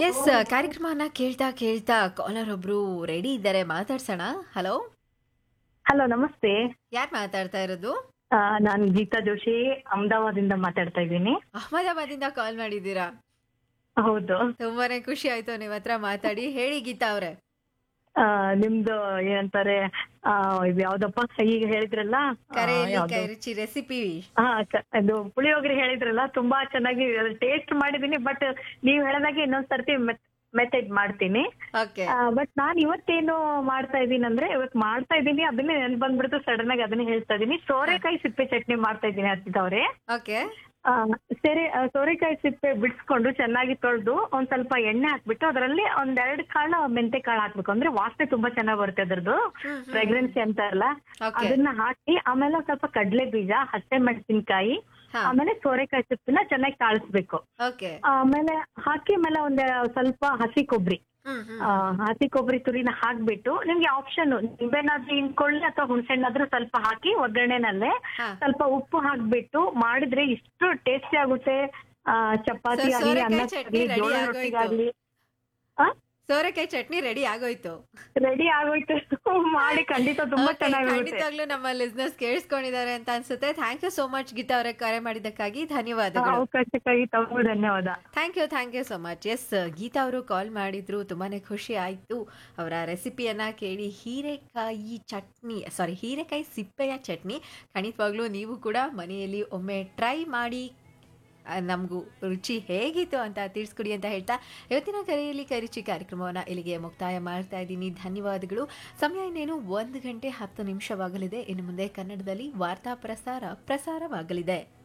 S ಕಾರ್ಯಕ್ರಮನ ಕೇಳ್ತಾ ಕೇಳ್ತಾ ಕಾಲರ್ ಒಬ್ರು ರೆಡಿ ಇದ್ದಾರೆ ಮಾತಾಡ್ಸೋಣ ಹಲೋ ಹಲೋ ನಮಸ್ತೆ ಯಾರು ಮಾತಾಡ್ತಾ ಇರೋದು ಆ, ನಾನು ಗೀತಾ ಜೋಶಿ ಅಹಮದಾಬಾದಿಂದ ಮಾತಾಡ್ತಾ ಇದ್ದೀನಿ ಅಹಮದಾಬಾದಿಂದ ಕಾಲ್ ಮಾಡಿದ್ದೀರಾ ಹೌದು ತುಂಬಾನೇ ಖುಷಿ ಆಯ್ತು ನಿಮ್ ಹತ್ರ ಮಾತಾಡಿ ಹೇಳಿ ಗೀತಾ ಅವ್ರೆ ಆ, ನಿಮ್ದು ಏನಂತಾರೆ ಆ, ಇದು ಯಾವ್ದಪ್ಪ ಈಗ ಹೇಳಿದ್ರಲ್ಲ ಆ, ಕರೆಯಲ್ಲಿ ಯಾವ್ದು? ಕೈ ರುಚಿ ರೆಸಿಪಿ ಹಾ ಕ- ಇದು ಪುಳಿಯೋಗರೆ ಹೇಳಿದ್ರಲ್ಲ ತುಂಬಾ ಚೆನ್ನಾಗಿ ಟೇಸ್ಟ್ ಮಾಡಿದೀನಿ ಬಟ್ ನೀವ್ ಹೇಳ್ದಾಗೆ ಇನ್ನೊಂದ್ ಸರ್ತಿ ಮೆಥಡ್ ಮಾಡ್ತೀನಿ ಓಕೆ ಬಟ್ ನಾನ್ ಇವತ್ತೇನು ಮಾಡ್ತಾ ಇದೀನಿ ಅಂದ್ರೆ ಇವತ್ ಮಾಡ್ತಾ ಇದೀನಿ ಅದನ್ನೇ ನೆನ್ಪ್ ಬಂದ್ಬಿಡ್ತು ಸಡನ್ ಆಗಿ ಅದನ್ನೇ ಹೇಳ್ತಾ ಇದೀನಿ ಸೋರೆಕಾಯಿ ಸಿಪ್ಪೆ ಚಟ್ನಿ ಮಾಡ್ತಾ ಇದೀನಿ ಹತ್ತಿದವ್ರೆ ಓಕೆ ಆ, ಸರಿ ಆ, ಸೋರೆಕಾಯಿ ಸಿಪ್ಪೆ ಬಿಡಿಸ್ಕೊಂಡು ಚೆನ್ನಾಗಿ ತೊಳೆದು ಒಂದ್ ಸ್ವಲ್ಪ ಎಣ್ಣೆ ಹಾಕ್ಬಿಟ್ಟು ಅದರಲ್ಲಿ ಒಂದೆರಡು ಕಾಳು ಮೆಂತೆ ಕಾಳು ಹಾಕ್ಬೇಕು ಅಂದ್ರೆ ವಾಸನೆ ತುಂಬಾ ಚೆನ್ನಾಗಿ ಬರುತ್ತೆ ಅದ್ರದ್ದು ಫ್ರೆಗ್ರೆನ್ಸಿ ಅಂತ ಅಲ್ಲ ಓಕೆ ಅದನ್ನ ಹಾಕಿ ಆಮೇಲೆ ಒಂದ್ ಸ್ವಲ್ಪ ಕಡಲೆ ಬೀಜ ಹಸಿ ಮೆಣಸಿನ್ಕಾಯಿ ಹಾ ಆಮೇಲೆ ಸೋರೆಕಾಯಿ ಸಿಪ್ಪನ್ನ ಚೆನ್ನಾಗಿ ತಾಳಿಸ್ಬೇಕು ಓಕೆ ಆಮೇಲೆ ಹಾಕಿ ಆಮೇಲೆ ಒಂದ್ ಸ್ವಲ್ಪ ಹಸಿ ಕೊಬ್ಬರಿ ಹ್ಮ್ ಹ್ಮ್ ಆ, ಹಸಿ ಕೊಬ್ಬರಿ ತುರಿನ ಹಾಕ್ಬಿಟ್ಟು ನಿಮ್ಗೆ ಆಪ್ಷನ್ ನಿಂಬೆನಾದ್ರೂ ಹಿಂಡ್ಕೊಳ್ಳಿ ಅಥವಾ ಹುಣಸೆಹಣ್ಣಾದ್ರೂ ಸ್ವಲ್ಪ ಹಾಕಿ ಒಗ್ಗರಣೆನಲ್ಲೇ ಹಾ ಸ್ವಲ್ಪ ಉಪ್ಪು ಹಾಕ್ಬಿಟ್ಟು ಮಾಡಿದ್ರೆ ಇಷ್ಟು ಟೇಸ್ಟಿ ಆಗುತ್ತೆ ಆ, ಚಪಾತಿ So, ಆಗ್ಲಿ ಸೋರೆಕಾಯಿ ಅನ್ನ ಚಟ್ನಿ ready ಜೋಳ ಆಗೋಯ್ತು. ರೊಟ್ಟಿಗಾಗ್ಲಿ ಸೋರೆಕಾಯಿ ಚಟ್ನಿ ರೆಡಿ ಆಗೋಯ್ತು ರೆಡಿ ಆಗೋಯ್ತು ಮಾಡಿ ಖಂಡಿತ ತುಂಬಾ Okay, ಚೆನ್ನಾಗಿರುತ್ತೆ ಖಂಡಿತವಾಗ್ಲೂ ನಮ್ಮ ಲಿಸ್ನರ್ಸ್ ಕೇಳಿಸ್ಕೊಂಡಿದ್ದಾರೆ ಅಂತ ಅನ್ಸುತ್ತೆ thank you so much Geetha ಅವರೇ ಕರೆ ಮಾಡಿದ್ದಕ್ಕಾಗಿ ಧನ್ಯವಾದಗಳು ಅವಕಾಶಕ್ಕಾಗಿ ತಮಗೂ ಧನ್ಯವಾದ thank you thank you so much yes Geetha ಅವರು ಕಾಲ್ ಮಾಡಿದ್ರು ತುಂಬಾನೇ ಖುಷಿ ಆಯಿತು ಅವರ ರೆಸಿಪಿಯನ್ನ ಕೇಳಿ ಹೀರೆಕಾಯಿ ಚಟ್ನಿ ಸಾರಿ ಹೀರೆಕಾಯಿ ಸಿಪ್ಪೆಯ ಚಟ್ನಿ ಖಂಡಿತವಾಗ್ಲೂ ನೀವು ಕೂಡ ಮನೆಯಲ್ಲಿ ಒಮ್ಮೆ ಟ್ರೈ ಮಾಡಿ ಆ, ನಮಗೂ ರುಚಿ ಹೇಗಿತ್ತು ಅಂತ ತಿಳಿಸ್ಕೊಡಿ ಅಂತ ಹೇಳ್ತಾ ಇವತ್ತಿನ ಕರೆಯಲ್ಲಿ ಕೈರುಚಿ ಕಾರ್ಯಕ್ರಮವನ್ನು ಇಲ್ಲಿಗೆ ಮುಕ್ತಾಯ ಮಾಡ್ತಾ ಇದ್ದೀನಿ ಧನ್ಯವಾದಗಳು ಸಮಯ ಇನ್ನೇನು ಒಂದು ಗಂಟೆ ಹತ್ತು ನಿಮಿಷವಾಗಲಿದೆ ಇನ್ನು ಮುಂದೆ ಕನ್ನಡದಲ್ಲಿ ವಾರ್ತಾ ಪ್ರಸಾರ ಪ್ರಸಾರವಾಗಲಿದೆ